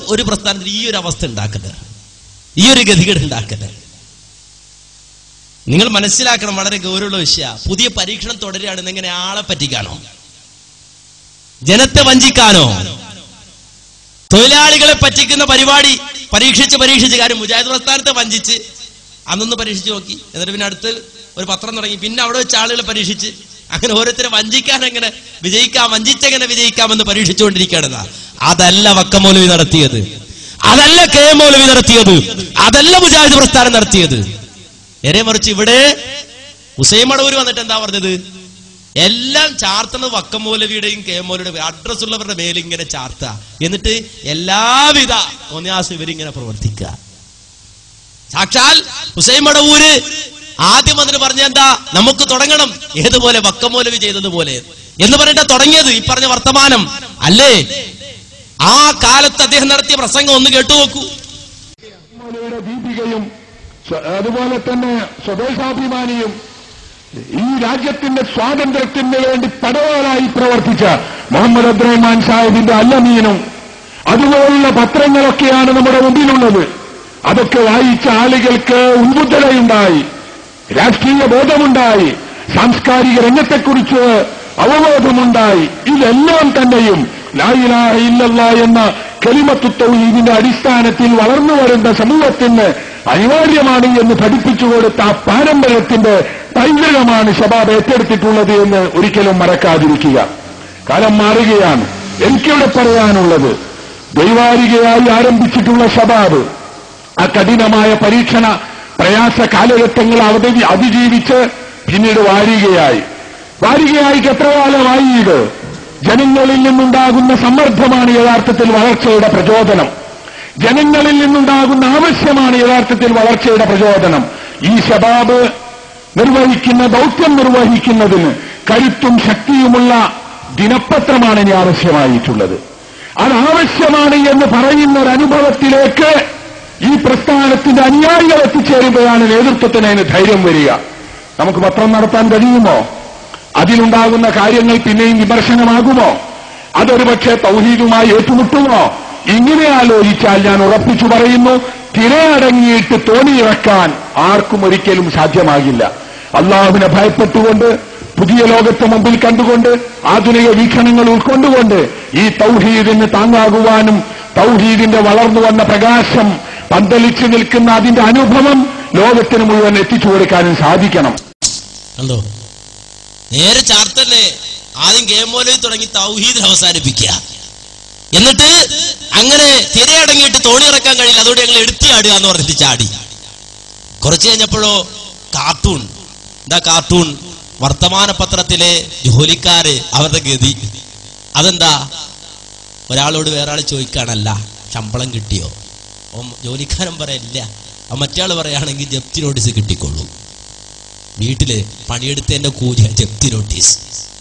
ഒരു പ്രസ്ഥാനത്തിൽ ഈ ഒരു അവസ്ഥ ഉണ്ടാക്കരുത് ഈ ഒരു ഗതികേട് ഉണ്ടാക്കരുത് നിങ്ങൾ മനസ്സിലാക്കണം വളരെ ഗൗരവമുള്ള വിഷയ പുതിയ പരീക്ഷണം തുടരുകയാണ് എങ്ങനെ ആളെ പറ്റിക്കാനോ ജനത്തെ വഞ്ചിക്കാനോ തൊഴിലാളികളെ പറ്റിക്കുന്ന പരിപാടി പരീക്ഷിച്ച് പരീക്ഷിച്ച് കാര്യം മുജാഹിദ് പ്രസ്ഥാനത്തെ വഞ്ചിച്ച് അന്നൊന്ന് പരീക്ഷിച്ച് നോക്കി എന്നിട്ട് പിന്നെ അടുത്ത് ഒരു പത്രം തുടങ്ങി പിന്നെ അവിടെ വെച്ച് ആളുകളെ പരീക്ഷിച്ച് അങ്ങനെ ഓരോരുത്തരെ വഞ്ചിക്കാൻ എങ്ങനെ വിജയിക്കാം വഞ്ചിച്ചെങ്ങനെ വിജയിക്കാമെന്ന് പരീക്ഷിച്ചുകൊണ്ടിരിക്കുകയാണെന്നാ അതല്ല വക്കമൗലവി നടത്തിയത് അതല്ല കെ എം മൗലവി നടത്തിയത് അതല്ല മുജാഹിദ് പ്രസ്ഥാനം നടത്തിയത് നേരെ മറിച്ച് ഇവിടെ ഹുസൈൻ മടവൂര് വന്നിട്ട് എന്താ പറഞ്ഞത് എല്ലാം ചാർത്തുന്നത് വക്കമൂലവിയുടെയും കെ മൗലവിയുടെയും അഡ്രസ് ഉള്ളവരുടെ മേലിങ്ങനെ ചാർത്ത എന്നിട്ട് എല്ലാവിധ തോന്നിയാസം ഇവരിങ്ങനെ പ്രവർത്തിക്കുക സാക്ഷാൽ ഹുസൈൻ മടവൂര് ആദ്യം അതിന് പറഞ്ഞ എന്താ നമുക്ക് തുടങ്ങണം ഏതുപോലെ വക്കമൂലവി ചെയ്തതുപോലെ എന്ന് പറഞ്ഞിട്ട് തുടങ്ങിയത് ഈ പറഞ്ഞ വർത്തമാനം അല്ലേ ആ കാലത്ത് അദ്ദേഹം നടത്തിയ പ്രസംഗം ഒന്ന് കേട്ടു നോക്കൂ മൗലവിയുടെ ദീപികയും സ്വ- അതുപോലെ തന്നെ സ്വദേശാഭിമാനിയും ഈ രാജ്യത്തിന്റെ സ്വാതന്ത്ര്യത്തിന് വേണ്ടി പടവാളായി പ്രവർത്തിച്ച മുഹമ്മദ് അബ്ദുറഹ്മാൻ സാഹിബിന്റെ അല്ലമീനും അതുപോലുള്ള പത്രങ്ങളൊക്കെയാണ് നമ്മുടെ മുമ്പിലുള്ളത് അതൊക്കെ വായിച്ച ആളുകൾക്ക് ഉത്ബുദ്ധതയുണ്ടായി രാഷ്ട്രീയ ബോധമുണ്ടായി സാംസ്കാരിക രംഗത്തെക്കുറിച്ച് അവബോധമുണ്ടായി ഇതെല്ലാം തന്നെയും ലായിലാഹ ഇല്ലല്ല എന്ന കലിമത്തു തൗഹീദിന്റെ അടിസ്ഥാനത്തിൽ വളർന്നു വരുന്ന സമൂഹത്തിന് അനിവാര്യമാണ് എന്ന് പഠിപ്പിച്ചു കൊടുത്ത ആ പാരമ്പര്യത്തിന്റെ പൈതൃകമാണ് ഷബാബ് ഏറ്റെടുത്തിട്ടുള്ളത് എന്ന് ഒരിക്കലും മറക്കാതിരിക്കുക കാലം മാറുകയാണ് എനിക്കിവിടെ പറയാനുള്ളത് ദൈവാരികയായി ആരംഭിച്ചിട്ടുള്ള ഷബാബ് ആ കഠിനമായ പരീക്ഷണ പ്രയാസ കാലഘട്ടങ്ങൾ അവധി അതിജീവിച്ച് പിന്നീട് വാരികയായി വാരികയായിക്ക് എത്ര കാലമായി ഇത് ജനങ്ങളിൽ നിന്നുണ്ടാകുന്ന സമ്മർദ്ദമാണ് യഥാർത്ഥത്തിൽ വളർച്ചയുടെ പ്രചോദനം ജനങ്ങളിൽ നിന്നുണ്ടാകുന്ന ആവശ്യമാണ് യഥാർത്ഥത്തിൽ വളർച്ചയുടെ പ്രചോദനം ഈ ശബാബ് നിർവഹിക്കുന്ന ദൗത്യം നിർവഹിക്കുന്നതിന് കരുത്തും ശക്തിയുമുള്ള ദിനപത്രമാണ് ഇനി ആവശ്യമായിട്ടുള്ളത് അത് ആവശ്യമാണ് എന്ന് പറയുന്ന ഒരു അനുഭവത്തിലേക്ക് ഈ പ്രസ്ഥാനത്തിന്റെ അനുയായികൾ എത്തിച്ചേരുമ്പോഴാണ് നേതൃത്വത്തിന് അതിന് ധൈര്യം വരിക നമുക്ക് പത്രം നടത്താൻ കഴിയുമോ അതിലുണ്ടാകുന്ന കാര്യങ്ങൾ പിന്നെയും വിമർശനമാകുമോ അതൊരു പക്ഷേ തൗഹീദുമായി ഏറ്റുമുട്ടുമോ ഇങ്ങനെ ആലോചിച്ചാൽ ഞാൻ ഉറപ്പിച്ചു പറയുന്നു തിരയടങ്ങിയിട്ട് തോണിയിറക്കാൻ ആർക്കും ഒരിക്കലും സാധ്യമാകില്ല അള്ളാഹുവിനെ ഭയപ്പെട്ടുകൊണ്ട് പുതിയ ലോകത്തെ മുമ്പിൽ കണ്ടുകൊണ്ട് ആധുനിക വീക്ഷണങ്ങൾ ഉൾക്കൊണ്ടുകൊണ്ട് ഈ തൗഹീദിന് താങ്ങാകുവാനും തൗഹീദിന്റെ വളർന്നു വന്ന പ്രകാശം പന്തലിച്ചു നിൽക്കുന്ന അതിന്റെ അനുഭവം ലോകത്തിന് മുഴുവൻ എത്തിച്ചു കൊടുക്കാനും സാധിക്കണം കണ്ടോ നേരെ ചാർത്തന്നെ ആദ്യം ഗെയിമോലയിൽ തുടങ്ങി തൗഹീദ് അവസാനിപ്പിക്കുക എന്നിട്ട് അങ്ങനെ തിരയടങ്ങിയിട്ട് തോണി ഇറക്കാൻ കഴിയില്ല അതുകൊണ്ട് ഞങ്ങൾ എടുത്തു ചാടുക എന്ന് പറഞ്ഞിട്ട് ചാടി കുറച്ച് കഴിഞ്ഞപ്പോഴോ കാർട്ടൂൺ എന്താ കാർട്ടൂൺ വർത്തമാന പത്രത്തിലെ ജോലിക്കാര് അവരുടെ ഗതി അതെന്താ ഒരാളോട് വേറെ ആൾ ചോദിക്കാണല്ല ശമ്പളം കിട്ടിയോ അപ്പം ജോലിക്കാരൻ പറയില്ല ആ മറ്റേ ആൾ പറയുകയാണെങ്കിൽ ജപ്തി നോട്ടീസ് കിട്ടിക്കൊള്ളൂ വീട്ടില് പണിയെടുത്തതിന്റെ കൂലിയ ജപ്തി നോട്ടീസ്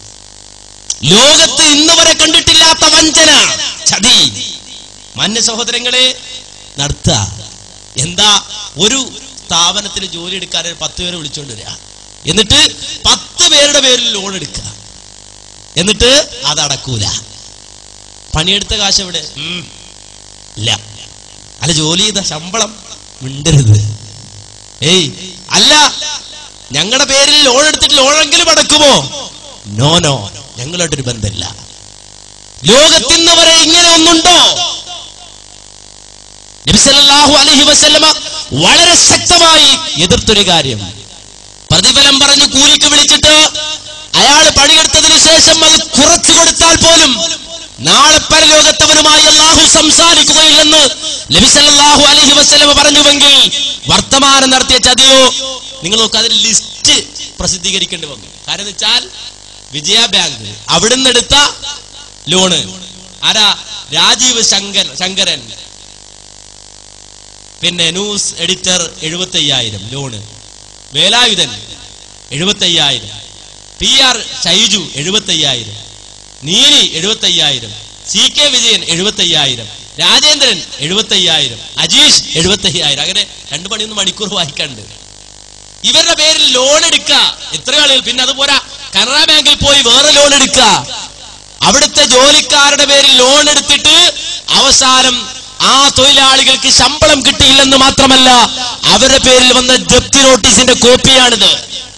ലോകത്ത് ഇന്ന് വരെ കണ്ടിട്ടില്ലാത്ത വഞ്ചന ചതി മാന്യ സഹോദരങ്ങളെ നടത്തുക എന്താ ഒരു സ്ഥാപനത്തിൽ ജോലി എടുക്കാൻ ഒരു പത്ത് പേരെ വിളിച്ചോണ്ട് വരിക എന്നിട്ട് പത്ത് പേരുടെ പേരിൽ ലോൺ എടുക്കുക എന്നിട്ട് അത് അടക്കൂല പണിയെടുത്ത കാശ് എവിടെ ഉം. ഇല്ല അല്ല ജോലി ചെയ്ത ശമ്പളം മിണ്ടരുത് ഏയ് അല്ല ഞങ്ങളുടെ പേരിൽ ലോൺ എടുത്തിട്ട് ലോണെങ്കിലും അടക്കുമോ നോ നോ ഞങ്ങളായിട്ടൊരു ബന്ധമില്ല ലോകത്തിന്ന് വരെ ഇങ്ങനെ ഒന്നുണ്ടോ നബിസല്ലാഹു അലഹി വസല്ലമ വളരെ ശക്തമായി എതിർത്തൊരു കാര്യം പ്രതിഫലം പറഞ്ഞ് കൂലിക്ക് വിളിച്ചിട്ട് അയാൾ പണിയെടുത്തതിന് ശേഷം അത് കുറച്ചു കൊടുത്താൽ പോലും നാളെ പരലോകത്തവനുമായി അള്ളാഹു സംസാരിക്കുകയില്ലെന്ന് നബിസല്ലാഹു അലഹി വസ്ലമ പറഞ്ഞുവെങ്കിൽ വർത്തമാനം നടത്തിയ ചതിയോ നിങ്ങൾ നോക്കുക അതിൽ ലിസ്റ്റ് പ്രസിദ്ധീകരിക്കേണ്ടി വന്നു കാരണം എന്ന് വെച്ചാൽ വിജയ ബാങ്ക് അവിടുന്ന് എടുത്ത ലോണ് ആരാ രാജീവ് ശങ്കർ ശങ്കരൻ പിന്നെ ന്യൂസ് എഡിറ്റർ എഴുപത്തി അയ്യായിരം ലോണ് വേലായുധൻ എഴുപത്തി അയ്യായിരം പി ആർ ഷൈജു എഴുപത്തി അയ്യായിരം നീനി എഴുപത്തി അയ്യായിരം സി കെ വിജയൻ എഴുപത്തി അയ്യായിരം രാജേന്ദ്രൻ എഴുപത്തി അയ്യായിരം അജീഷ് എഴുപത്തി അയ്യായിരം അങ്ങനെ രണ്ടു പണിയൊന്ന് മണിക്കൂർ വായിക്കാണ്ട് ഇവരുടെ പേരിൽ ലോൺ എടുക്കുക എത്ര ആളുകൾ പിന്നെ അതുപോലെ കനറ ബാങ്കിൽ പോയി വേറെ ലോൺ എടുക്കുക അവിടുത്തെ ജോലിക്കാരുടെ പേരിൽ ലോൺ എടുത്തിട്ട് അവസാനം ആ തൊഴിലാളികൾക്ക് ശമ്പളം കിട്ടിയില്ലെന്ന് മാത്രമല്ല അവരുടെ പേരിൽ വന്ന ജപ്തി നോട്ടീസിന്റെ കോപ്പിയാണിത്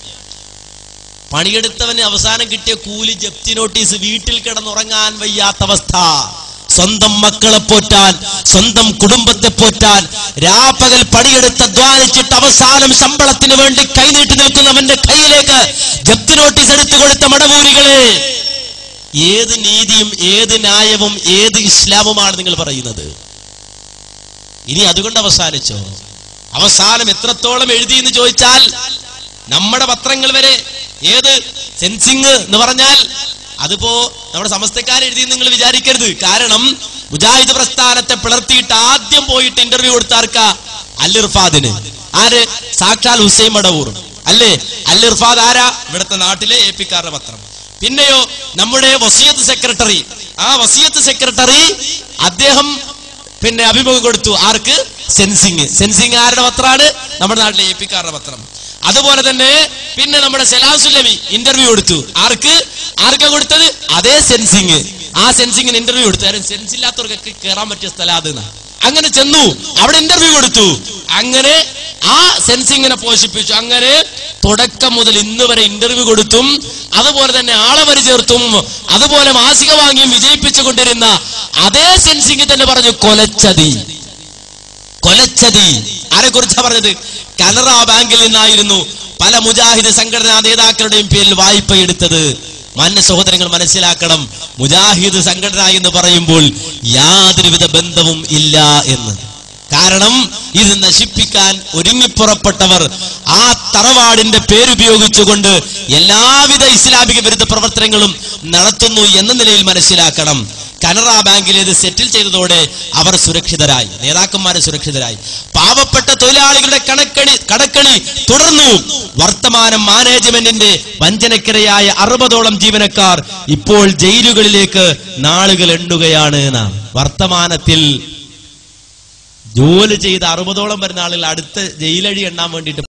പണിയെടുത്തവന് അവസാനം കിട്ടിയ കൂലി ജപ്തി നോട്ടീസ് വീട്ടിൽ കിടന്നുറങ്ങാൻ വയ്യാത്ത അവസ്ഥ സ്വന്തം മക്കളെ പോറ്റാൻ സ്വന്തം കുടുംബത്തെ പോറ്റാൻ രാപ്പകൽ പണിയെടുത്ത് അധ്വാനിച്ചിട്ട് അവസാനം ശമ്പളത്തിന് വേണ്ടി കൈനീട്ടി നിൽക്കുന്നവന്റെ കയ്യിലേക്ക് ജപ്തി നോട്ടീസ് എടുത്തു കൊടുത്ത മടവൂരികളെ ഏത് നീതിയും ഏത് ന്യായവും ഏത് ഇസ്ലാമുമാണ് നിങ്ങൾ പറയുന്നത് ഇനി അതുകൊണ്ട് അവസാനിച്ചോ അവസാനം എത്രത്തോളം എഴുതി എന്ന് ചോദിച്ചാൽ നമ്മുടെ പത്രങ്ങൾ വരെ ഏത് സെൻസിങ് എന്ന് പറഞ്ഞാൽ അതിപ്പോ നമ്മുടെ സമസ്തക്കാർ എഴുതി നിങ്ങൾ വിചാരിക്കരുത് കാരണം മുജാഹിദ് പ്രസ്ഥാനത്തെ പിളർത്തിയിട്ട് ആദ്യം പോയിട്ട് ഇന്റർവ്യൂ കൊടുത്താർക്ക അല്ലിർഫാദിന് ആര് സാക്ഷാൽ ഹുസൈൻ മടവൂർ അല്ലേ അല്ലിർഫാദ് ആരാ ഇവിടുത്തെ നാട്ടിലെ എ പിക്കാരുടെ പത്രം പിന്നെയോ നമ്മുടെ വസീയത്ത് സെക്രട്ടറി ആ വസീയത്ത് സെക്രട്ടറി അദ്ദേഹം പിന്നെ അഭിമുഖം കൊടുത്തു ആർക്ക് സെൻസിങ് സെൻസിങ് ആരുടെ പത്രമാണ് നമ്മുടെ നാട്ടിലെ എ പിക്കാരുടെ പത്രം അതുപോലെ തന്നെ പിന്നെ നമ്മുടെ സെലാസുലമി ഇന്റർവ്യൂ കൊടുത്തു ആർക്ക് ആർക്കാ കൊടുത്തത് അതേ സെൻസിങ് ആ സെൻസിങ്ങിന് ഇന്റർവ്യൂ കൊടുത്തു കാരണം സെൻസ് ഇല്ലാത്തവർക്കൊക്കെ കയറാൻ പറ്റിയ സ്ഥലം അത് ന്നാ. അങ്ങനെ ചെന്നു അവിടെ ഇന്റർവ്യൂ കൊടുത്തു അങ്ങനെ ആ സെൻസിങ്ങിനെ പോഷിപ്പിച്ചു അങ്ങനെ തുടക്കം മുതൽ ഇന്ന് വരെ ഇന്റർവ്യൂ കൊടുത്തും അതുപോലെ തന്നെ ആളെ വരി ചേർത്തും അതുപോലെ മാസിക വാങ്ങിയും വിജയിപ്പിച്ചു കൊണ്ടിരുന്ന അതേ സെൻസിങ് തന്നെ പറഞ്ഞു കൊലച്ചതി കൊലച്ചതി ആരെ കുറിച്ചാ പറഞ്ഞത് കനറ ബാങ്കിൽ നിന്നായിരുന്നു പല മുജാഹിദ് സംഘടനാ നേതാക്കളുടെയും പേരിൽ വായ്പ എടുത്തത് മാന്യ സഹോദരങ്ങൾ മനസ്സിലാക്കണം മുജാഹിദ് സംഘടന എന്ന് പറയുമ്പോൾ യാതൊരുവിധ ബന്ധവും ഇല്ല എന്ന് കാരണം ഇത് നശിപ്പിക്കാൻ ഒരുങ്ങിപ്പുറപ്പെട്ടവർ ആ തറവാടിന്റെ പേരുപയോഗിച്ചുകൊണ്ട് എല്ലാവിധ ഇസ്ലാമിക വിരുദ്ധ പ്രവർത്തനങ്ങളും നടത്തുന്നു എന്ന നിലയിൽ മനസ്സിലാക്കണം കനറ ബാങ്കിൽ ഇത് സെറ്റിൽ ചെയ്തതോടെ അവർ സുരക്ഷിതരായി നേതാക്കന്മാര് സുരക്ഷിതരായി പാവപ്പെട്ട തൊഴിലാളികളുടെ കണക്കണി കടക്കണി തുടർന്നു വർത്തമാനം മാനേജ്മെന്റിന്റെ വഞ്ചനക്കിരയായ അറുപതോളം ജീവനക്കാർ ഇപ്പോൾ ജയിലുകളിലേക്ക് നാളുകൾ എണ്ണുകയാണ് എന്നാണ് വർത്തമാനത്തിൽ ജോലി ചെയ്ത അറുപതോളം വരുന്ന ആളുകൾ അടുത്ത ജയിലഴി എണ്ണാൻ വേണ്ടിയിട്ട്